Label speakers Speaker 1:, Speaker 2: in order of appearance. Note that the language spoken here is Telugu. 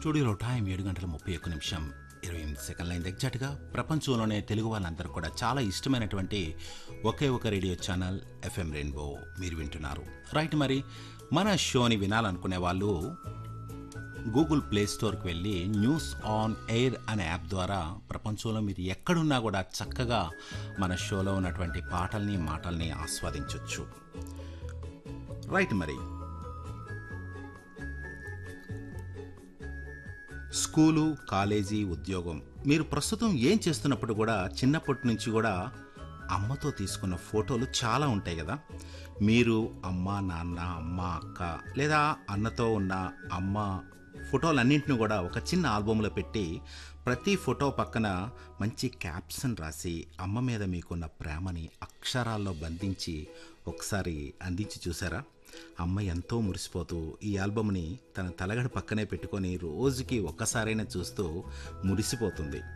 Speaker 1: స్టూడియోలో టైం ఏడు గంటల ముప్పై ఒక్క నిమిషం ఇరవై ఎనిమిది సెకండ్ల అయింది ఎగ్జాక్ట్గా ప్రపంచంలోనే తెలుగు వాళ్ళందరూ కూడా చాలా ఇష్టమైనటువంటి ఒకే ఒక రేడియో ఛానల్ ఎఫ్ఎం రెయిన్బో మీరు వింటున్నారు రైట్ మరి మన షోని వినాలనుకునే వాళ్ళు గూగుల్ ప్లే స్టోర్కి వెళ్ళి న్యూస్ ఆన్ ఎయిర్ అనే యాప్ ద్వారా ప్రపంచంలో మీరు ఎక్కడున్నా కూడా చక్కగా మన షోలో ఉన్నటువంటి పాటల్ని మాటల్ని ఆస్వాదించవచ్చు రైట్ మరి స్కూలు కాలేజీ ఉద్యోగం మీరు ప్రస్తుతం ఏం చేస్తున్నప్పుడు కూడా చిన్నప్పటి నుంచి కూడా అమ్మతో తీసుకున్న ఫోటోలు చాలా ఉంటాయి కదా మీరు అమ్మ నాన్న అమ్మ అక్క లేదా అన్నతో ఉన్న అమ్మ ఫోటోలన్నింటిని కూడా ఒక చిన్న ఆల్బంలో పెట్టి ప్రతి ఫోటో పక్కన మంచి క్యాప్షన్ రాసి అమ్మ మీద మీకున్న ప్రేమని అక్షరాల్లో బంధించి ఒకసారి అందించి చూసారా అమ్మ ఎంతో మురిసిపోతూ ఈ ఆల్బమ్ని తన తలగడ పక్కనే పెట్టుకొని రోజుకి ఒక్కసారైనా చూస్తూ మురిసిపోతుంది